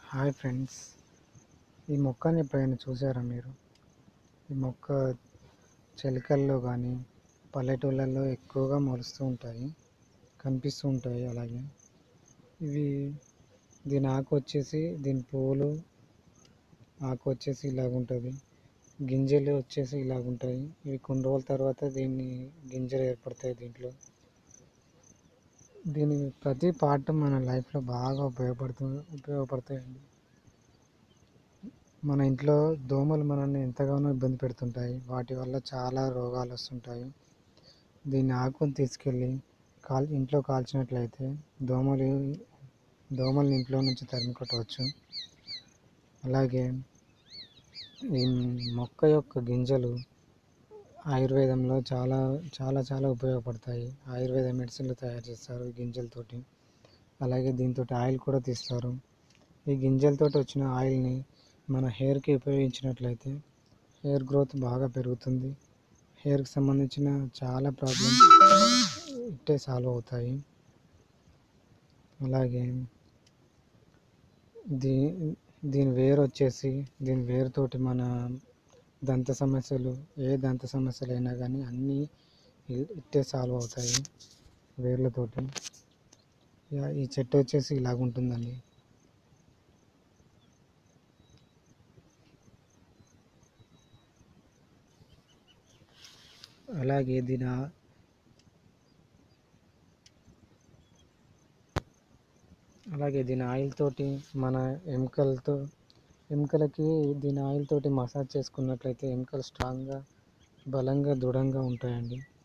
hi friends ఈ మొక్కని ఎప్పుడైనా చూసారా మీరు ఈ మొక్క చలికల్లో కానీ పల్లెటూళ్ళల్లో ఎక్కువగా మొలుస్తూ ఉంటాయి కనిపిస్తూ ఉంటాయి అలాగే ఇవి దీని ఆకు వచ్చేసి దీని పువ్వులు ఆకు వచ్చేసి ఇలాగ ఉంటుంది గింజలు వచ్చేసి ఇలాగ ఉంటాయి ఇవి కొన్ని రోజుల తర్వాత దీన్ని గింజలు ఏర్పడతాయి దీంట్లో దీని ప్రతి పార్ట్ మన లైఫ్లో బాగా ఉపయోగపడుతూ ఉపయోగపడతాయండి మన ఇంట్లో దోమలు మనల్ని ఎంతగానో ఇబ్బంది పెడుతుంటాయి వాటి వల్ల చాలా రోగాలు వస్తుంటాయి దీన్ని ఆకుని తీసుకెళ్ళి కాల్ ఇంట్లో కాల్చినట్లయితే దోమలు దోమల్ని ఇంట్లో నుంచి తరిమి కొట్టవచ్చు అలాగే ఈ మొక్క యొక్క గింజలు ఆయుర్వేదంలో చాలా చాలా చాలా ఉపయోగపడతాయి ఆయుర్వేద మెడిసిన్లు తయారు చేస్తారు ఈ గింజలతోటి అలాగే దీంతో ఆయిల్ కూడా తీస్తారు ఈ గింజలతో వచ్చిన ఆయిల్ని మన హెయిర్కి ఉపయోగించినట్లయితే హెయిర్ గ్రోత్ బాగా పెరుగుతుంది హెయిర్కి సంబంధించిన చాలా ప్రాబ్లమ్స్ ఇట్టే సాల్వ్ అవుతాయి అలాగే దీ దీని వేరు వచ్చేసి దీని వేరుతోటి మన దంత సమస్యలు ఏ దంత సమస్యలు అయినా కానీ అన్నీ ఇట్టే సాల్వ్ అవుతాయి వేర్లతోటి ఇక ఈ చెట్టు వచ్చేసి ఇలాగ ఉంటుందండి అలాగే దీని ఆ- అలాగే దీని ఆయిల్ తోటి మన ఎముకలతో ఎముకలకి దీని ఆయిల్ తోటి మసాజ్ చేసుకున్నట్లయితే ఎముకలు స్ట్రాంగ్గా బలంగా దృఢంగా ఉంటాయండి